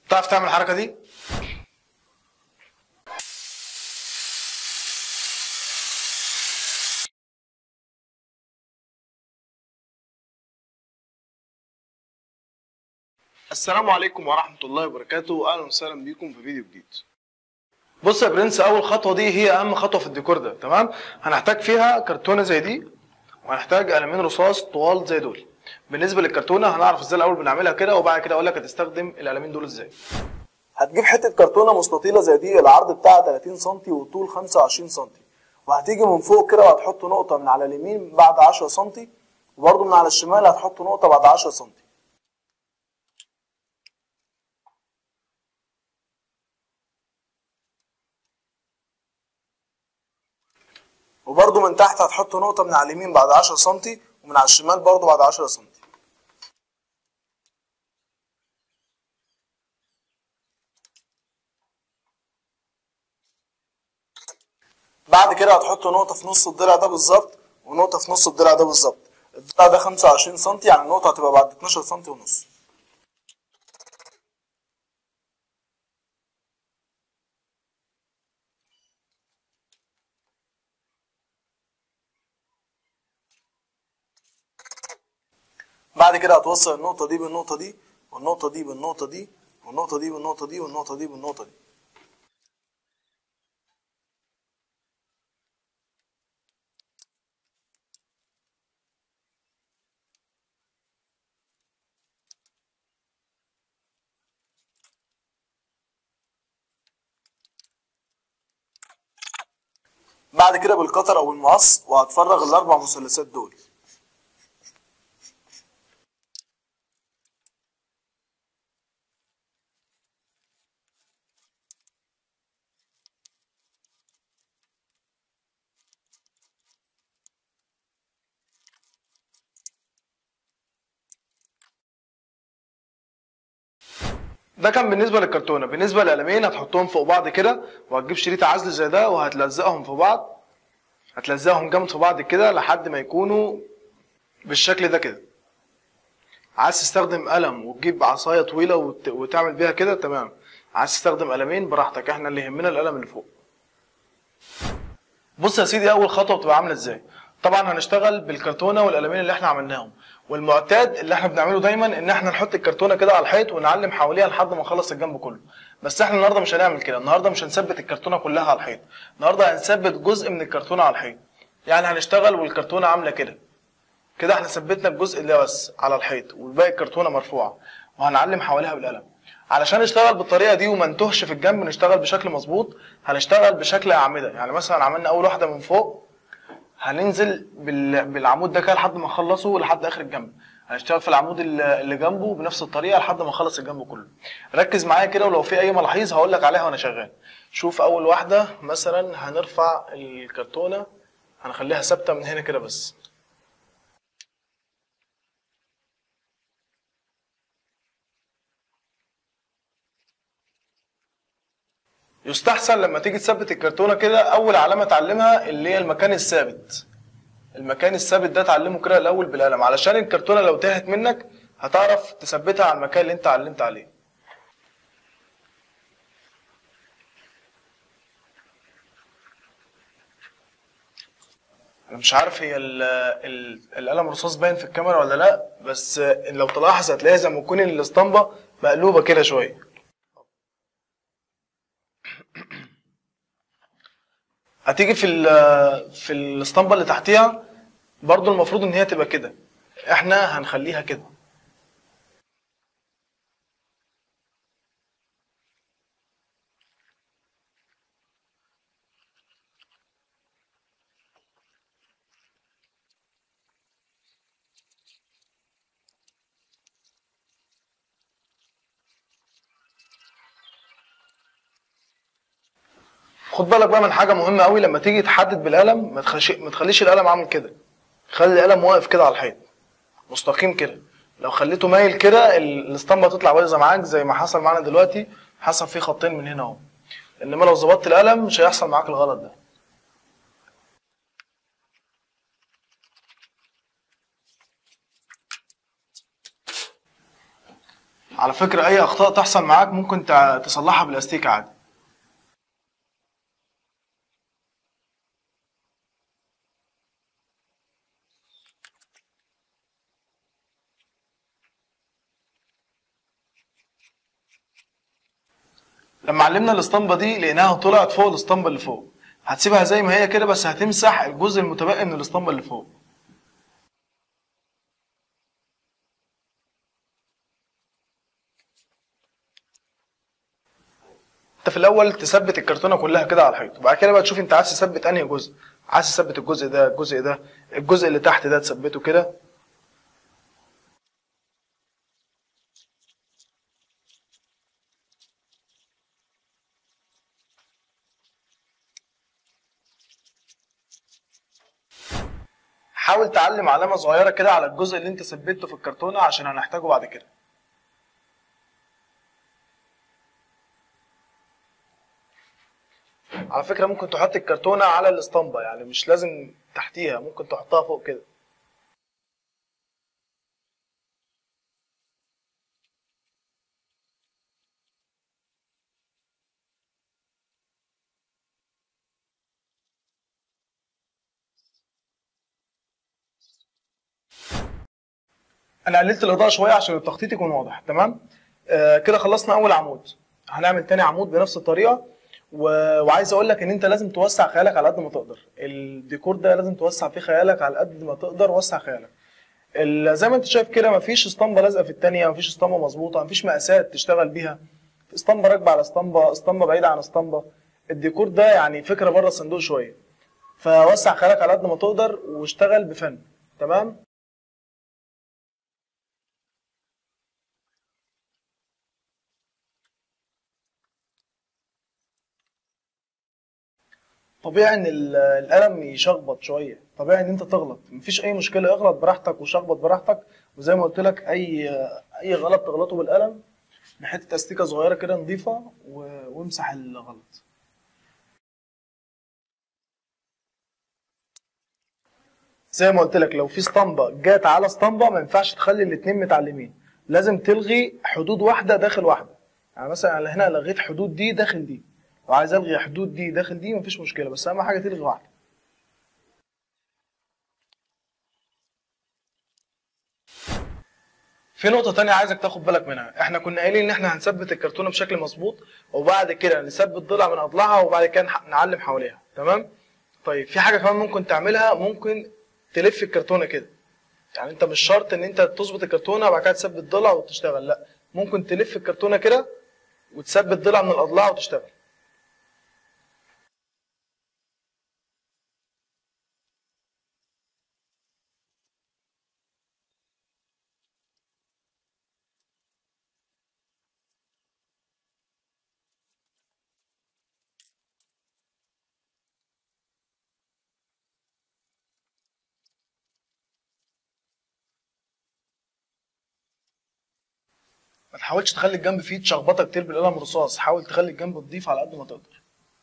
تعرف تعمل الحركه دي السلام عليكم ورحمة الله وبركاته أهلا وسهلا بيكم في فيديو جديد بص يا برنس أول خطوة دي هي أهم خطوة في الديكور ده تمام هنحتاج فيها كرتونة زي دي وهنحتاج قلمين رصاص طوال زي دول بالنسبة للكرتونة هنعرف ازاي الأول بنعملها كده وبعد كده أقول لك هتستخدم القلمين دول ازاي هتجيب حته كرتونه مستطيله زي دي العرض بتاعها 30 سم والطول 25 سم وهتيجي من فوق كده وهتحط نقطه من على اليمين بعد 10 سم وبرده من على الشمال هتحط نقطه بعد 10 سم وبرده من تحت هتحط نقطه من على اليمين بعد 10 سم ومن على الشمال برده بعد 10 سم بعد كده هتحط نقطة في نص الضلع ده بالظبط ونقطة في نص الضلع ده بالظبط الضلع ده 25 سم يعني النقطة هتبقى بعد 12 سم ونص بعد كده هتوصل النقطة دي بالنقطة دي والنقطة دي بالنقطة دي والنقطة دي بالنقطة دي والنقطة دي بالنقطة دي بعد كده بالقطر او المقص وهتفرغ الاربع مثلثات دول ده كان بالنسبة للكرتونة بالنسبة للقلمين هتحطهم فوق بعض كده وهتجيب شريط عزل زي ده وهتلزقهم في بعض هتلزقهم جامد في بعض كده لحد ما يكونوا بالشكل ده كده عايز تستخدم قلم وتجيب عصاية طويلة وت... وتعمل بيها كده تمام عايز تستخدم قلمين براحتك احنا اللي يهمنا القلم اللي فوق بص يا سيدي اول خطوه بتبقى عامله ازاي طبعا هنشتغل بالكرتونه والقلمين اللي احنا عملناهم والمعتاد اللي احنا بنعمله دايما ان احنا نحط الكرتونه كده على الحيط ونعلم حواليها لحد ما نخلص الجنب كله بس احنا النهارده مش هنعمل كده النهارده مش هنثبت الكرتونه كلها على الحيط النهارده هنثبت جزء من الكرتونه على الحيط يعني هنشتغل والكرتونه عامله كده كده احنا ثبتنا الجزء اللي بس على الحيط والباقي الكرتونه مرفوعه وهنعلم حواليها بالقلم علشان نشتغل بالطريقه دي وما نتوهش في الجنب نشتغل بشكل مظبوط هنشتغل بشكل اعمده يعني مثلا عملنا اول واحده من فوق هننزل بال... بالعمود ده كده لحد ما نخلصه لحد اخر الجنب هنشتغل في العمود اللي اللي جنبه بنفس الطريقه لحد ما نخلص الجنب كله ركز معايا كده ولو في اي ملاحظ هقول لك عليها وانا شغال شوف اول واحده مثلا هنرفع الكرتونه هنخليها ثابته من هنا كده بس يستحسن لما تيجي تثبت الكرتونه كده اول علامه تعلمها اللي هي المكان الثابت المكان الثابت ده تعلمه كده الاول بالقلم علشان الكرتونه لو تاهت منك هتعرف تثبتها على المكان اللي انت علمت عليه انا مش عارف هي ال ال القلم الرصاص باين في الكاميرا ولا لا بس لو تلاحظ هتلاقيها زي ما تكون الاسطمبه مقلوبه كده شويه هتيجي في ال- في الاسطمبه اللي تحتيها برضو المفروض ان هي تبقى كده احنا هنخليها كده خد بالك بقى من حاجه مهمه قوي لما تيجي تحدد بالقلم ما تخليش ما تخليش القلم عامل كده خلي القلم واقف كده على الحيط مستقيم كده لو خليته مايل كده ال- الاسطمبه تطلع بايظه معاك زي ما حصل معانا دلوقتي حصل فيه خطين من هنا اهو انما لو ظبطت القلم مش هيحصل معاك الغلط ده على فكره اي اخطاء تحصل معاك ممكن تع- تصلحها بالاستيكه عادي لما علمنا الاسطمبه دي لقيناها طلعت فوق الاسطمبه اللي فوق هتسيبها زي ما هي كده بس هتمسح الجزء المتبقي من الاسطمبه اللي فوق انت في الاول تثبت الكرتونه كلها كده على الحيط وبعد كده بقى تشوف انت عايز تثبت انهي جزء عايز تثبت الجزء ده الجزء ده الجزء اللي تحت ده تثبته كده حاول تعلم علامه صغيره كده على الجزء اللي انت ثبته في الكرتونه عشان هنحتاجه بعد كده على فكره ممكن تحط الكرتونه على الاسطمبه يعني مش لازم تحتيها ممكن تحطها فوق كده انا قللت الاضاءه شويه عشان التخطيط يكون واضح تمام آه كده خلصنا اول عمود هنعمل تاني عمود بنفس الطريقه و... وعايز اقول لك ان انت لازم توسع خيالك على قد ما تقدر الديكور ده لازم توسع فيه خيالك على قد ما تقدر وسع خيالك ال... زي ما انت شايف كده مفيش اسطمبه لازقه في التانيه مفيش اسطمبه مظبوطه مفيش مقاسات تشتغل بيها اسطمبه راكبه على اسطمبه اسطمبه بعيده عن اسطمبه الديكور ده يعني فكره بره الصندوق شويه فوسع خيالك على قد ما تقدر واشتغل بفن تمام طبيعي ان ال- القلم يشخبط شويه طبيعي ان انت تغلط مفيش اي مشكله اغلط براحتك وشخبط براحتك وزي ما قلت لك اي اي غلط تغلطه بالقلم بحته استيكه صغيره كده نضيفه و- وامسح الغلط زي ما قلت لك لو في اسطمبه جات على اسطمبه ما ينفعش تخلي الاتنين متعلمين لازم تلغي حدود واحده داخل واحده يعني مثلا انا هنا لغيت حدود دي داخل دي وعايز الغي حدود دي داخل دي مفيش مشكله بس اهم حاجه تلغي واحده في نقطة تانية عايزك تاخد بالك منها، احنا كنا قايلين ان احنا هنثبت الكرتونة بشكل مظبوط وبعد كده نثبت ضلع من اضلاعها وبعد كده نح- نعلم حواليها، تمام؟ طيب في حاجة كمان ممكن تعملها ممكن تلف الكرتونة كده. يعني انت مش شرط ان انت تظبط الكرتونة وبعد كده تثبت ضلع وتشتغل، لا، ممكن تلف الكرتونة كده وتثبت ضلع من الاضلاع وتشتغل. ما تحاولش تخلي الجنب فيه تشخبطه كتير بالقلم الرصاص حاول تخلي الجنب نضيف على قد ما تقدر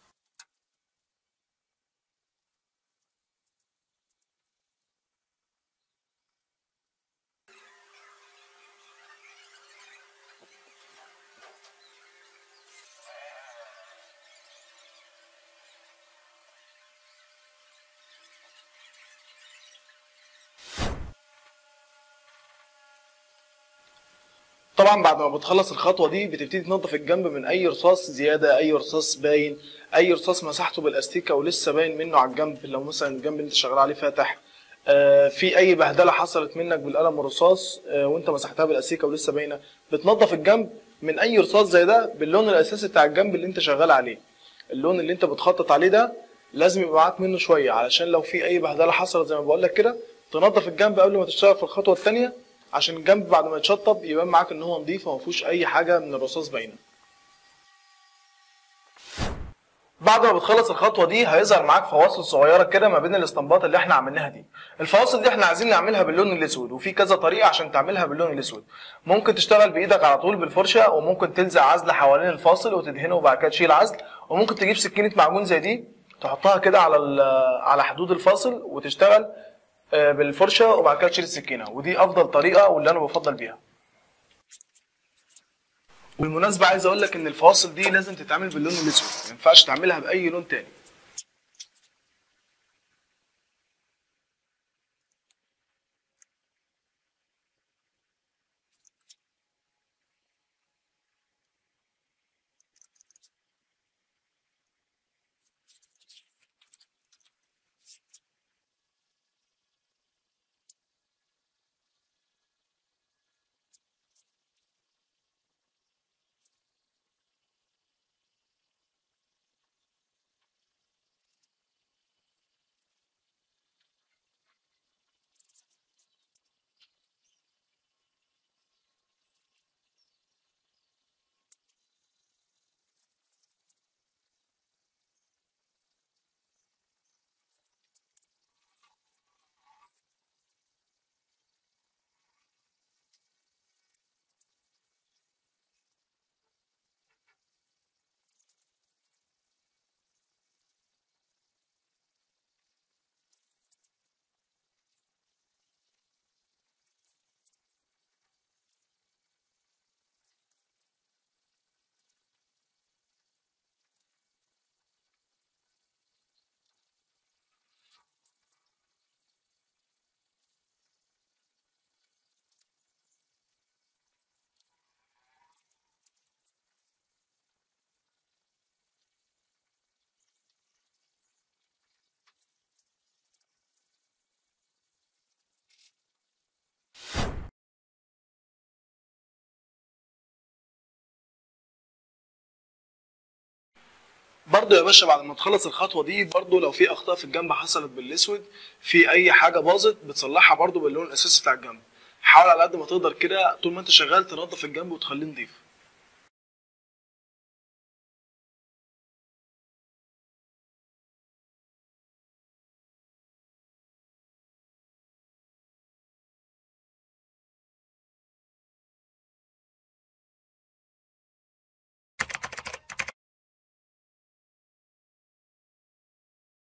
طبعا بعد ما بتخلص الخطوه دي بتبتدي تنظف الجنب من اي رصاص زياده اي رصاص باين اي رصاص مسحته بالاستيكه ولسه باين منه على الجنب لو مثلا الجنب اللي انت شغال عليه فاتح آه، في اي بهدله حصلت منك بالقلم الرصاص آه، وانت مسحتها بالاستيكه ولسه باينه بتنظف الجنب من اي رصاص زي ده باللون الاساسي بتاع الجنب اللي انت شغال عليه اللون اللي انت بتخطط عليه ده لازم يبقى معاك منه شويه علشان لو في اي بهدله حصلت زي ما بقول لك كده تنظف الجنب قبل ما تشتغل في الخطوه الثانيه عشان الجنب بعد ما يتشطب يبان معاك ان هو نضيف وما فيهوش اي حاجه من الرصاص باينه بعد ما بتخلص الخطوه دي هيظهر معاك فواصل صغيره كده ما بين الاستنباط اللي احنا عملناها دي الفواصل دي احنا عايزين نعملها باللون الاسود وفي كذا طريقه عشان تعملها باللون الاسود ممكن تشتغل بايدك على طول بالفرشه وممكن تلزق عزل حوالين الفاصل وتدهنه وبعد كده تشيل عزل وممكن تجيب سكينه معجون زي دي تحطها كده على ال- على حدود الفاصل وتشتغل آه، بالفرشه وبعد كده تشيل السكينه ودي افضل طريقه واللي انا بفضل بيها وبالمناسبه عايز اقول لك ان الفواصل دي لازم تتعمل باللون الاسود ما ينفعش تعملها باي لون تاني برضه يا باشا بعد ما تخلص الخطوه دي برضه لو في اخطاء في الجنب حصلت بالاسود في اي حاجه باظت بتصلحها برضه باللون الاساسي بتاع الجنب حاول على قد ما تقدر كده طول ما انت شغال تنظف الجنب وتخليه نضيف